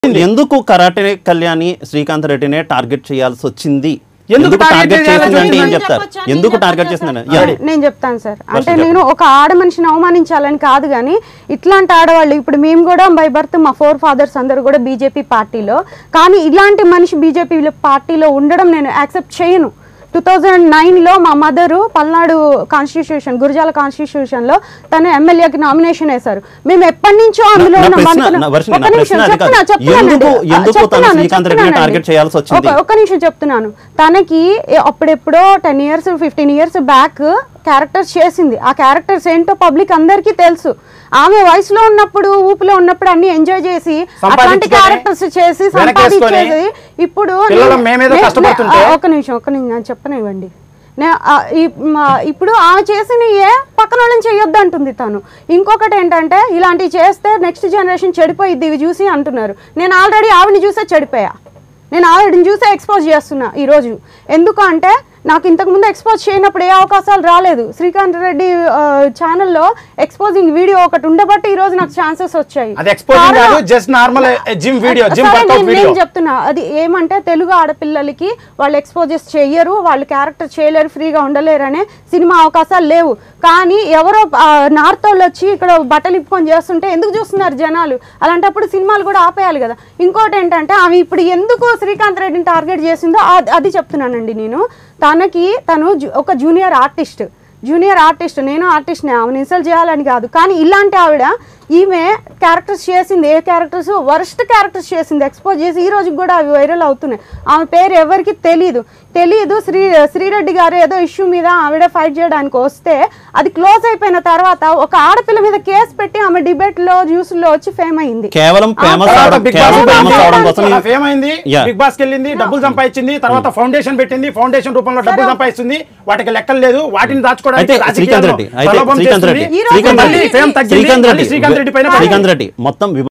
ఎందుకు కరాటే కళ్యాణి శ్రీకాంత్ రెడ్డినే టార్గెట్ చేయాల్సి వచ్చింది ఎందుకు target టార్గెట్ చేయాల్సి చేసిందంటే ఏం వచ్చింది? చెప్తారు చెప్పొచ్చా? ఎందుకు నేను టార్గెట్ చెప్పొచ్చా చేసిందని సార్? యా. నేను చెప్తాను సార్ అంటే చెప్పండి. నేను ఒక ఆడ మనిషిని అవమానించాలని కాదు కానీ ఇట్లాంటి ఆడవాళ్ళు ఇప్పుడు మేము కూడా బై బర్త్ మా ఫోర్ ఫాదర్స్ అందరూ కూడా బీజేపీ పార్టీలో కానీ ఇలాంటి మనిషి బీజేపీ పార్టీలో ఉండడం నేను యాక్సెప్ట్ చేయను టూ థౌజండ్ నైన్లో మా మదరు పల్నాడు కాన్స్టిట్యూషన్ గురజాల కాన్స్టిట్యూషన్లో తను ఎమ్మెల్యేకి నామినేషన్ వేశారు మేము ఎప్పటి నుంచో అందులో నా ఉన్న ప్రశ్న- బంధువులు- నా వర్షిని, ఒక్క నా నిమిషం, ప్రశ్న అది కాదు. చెప్తున్నా, చెప్తున్నానండి. ఎందుకు- ఎందుకు తను చెప్తున్నాను, శ్రీకాంత్ రెడ్డిని చెప్తున్నానండి. టార్గెట్ చేయాల్సి వచ్చింది? ఒక- ఒక్క నిమిషం చెప్తున్నాను తనకి ఏ- అప్పుడెప్పుడో ten years fifteen years back characters చేసింది ఆ క్యారెక్టర్స్ ఏంటో పబ్లిక్ అందరికీ తెలుసు ఆమె వయసులో ఉన్నప్పుడు ఊపిలో ఉన్నప్పుడు అన్ని ఎంజాయ్ చేసి అట్లాంటి సంపాదించుకొని, క్యారెక్టర్స్ చేసి వెనకేసుకొని, సంపాదించేది ఇప్పుడు పిల్లలు నేను- మేమేదో నే- కష్టపడుతుంటే- నే- ఒక్క నిమిషం ఒక్క నిమిషం నేను చెప్పనివ్వండి నే- ఆ, ఈ- మా- ఇప్పుడు ఆమె చేసిన ఏ పక్కన వాళ్ళని చేయొద్దు అంటుంది తను ఇంకొకటి ఏంటంటే ఇలాంటివి చేస్తే నెక్స్ట్ జనరేషన్ చెడిపోయిద్ది ఇవి చూసి అంటున్నారు నేను ఆల్రెడీ ఆవిడని చూసే చెడిపోయా నేను ఆవిడని చూసే ఎక్స్పోజ్ చేస్తున్నా ఈరోజు ఎందుకు అంటే నాకు ఇంతకుముందు ఎక్స్పోజ్ చేయనప్పుడు ఏ అవకాశాలు రాలేదు శ్రీకాంత్ రెడ్డి ఛానల్లో ఎక్స్పోజింగ్ వీడియో ఒకటి ఉండబట్టి ఈ రోజు నాకు ఛాన్సెస్ వచ్చాయి అది exposing కారణం- కాదు, just normal, eh, gym video, gym సరే, workout నేను- video. నేను చెప్తున్నా అది ఏమంటే తెలుగు ఆడపిల్లలకి వాళ్ళు ఎక్స్పోజెస్ చెయ్యరు వాళ్ళు క్యారెక్టర్ చేయలేరు ఫ్రీగా ఉండలేరు అనే సినిమా అవకాశాలు లేవు కానీ ఎవరో నార్త్ వాళ్ళు వచ్చి ఇక్కడ బట్టలు ఇప్పుకొని చేస్తుంటే ఎందుకు చూస్తున్నారు జనాలు అలాంటప్పుడు సినిమాలు కూడా ఆపేయాలి కదా ఇంకోటి ఏంటంటే ఆమె ఇప్పుడు ఎందుకు శ్రీకాంత్ రెడ్డిని టార్గెట్ చేసిందో అది- అది చెప్తున్నానండి నేను తనకి తను జు- ఒక జూనియర్ ఆర్టిస్ట్ జూనియర్ ఆర్టిస్ట్ నేను ఆర్టిస్ట్నే ఆమెను ఇన్సల్ట్ చేయాలని కాదు కానీ ఇలాంటి ఆవిడ ఈమె క్యారెక్టర్స్ చేసింది ఏ క్యారెక్టర్స్ వరస్ట్ క్యారెక్టర్స్ చేసింది ఎక్స్పోజ్ చేసి ఈ రోజుకి కూడా అవి వైరల్ అవుతున్నాయి ఆమె పేరు ఎవరికి తెలియదు తెలియదు శ్రీ శ్రీరెడ్డి గారు ఏదో ఇష్యూ మీద ఆవిడ ఫైట్ చేయడానికి వస్తే అది క్లోజ్ అయిపోయిన తర్వాత ఒక ఆడపిల్ల మీద కేసు పెట్టి ఆమె డిబేట్ లో న్యూస్ లో వచ్చి ఫేమ్ అయింది కేవలం ఫేమస్ తర్వాత అవడం బిగ్ బాస్ కేవలం లో ఫేమస్ అవడం కోసం అలా ఫేమ్ అయింది Yeah. బిగ్ బాస్ కి వెళ్ళింది డబ్బులు సంపాదించింది తర్వాత ఫౌండేషన్ పెట్టింది ఫౌండేషన్ రూపంలో డబ్బులు సంపాదిస్తుంది వాటికి లెక్కలు లేదు వాటిని దాచుకోవడానికి అయితే శ్రీకాంత్ రాజకీయాల్లో రెడ్డి అయితే ప్రలోభం శ్రీకాంత్ చేస్తుంది. రెడ్డి ఈ రోజు శ్రీకాంత్ మళ్ళీ రెడ్డి fame తగ్గింది, శ్రీకాంత్ మళ్ళీ రెడ్డి శ్రీకాంత్ రెడ్డి పైన శ్రీకాంత్ రెడ్డి మొత్తం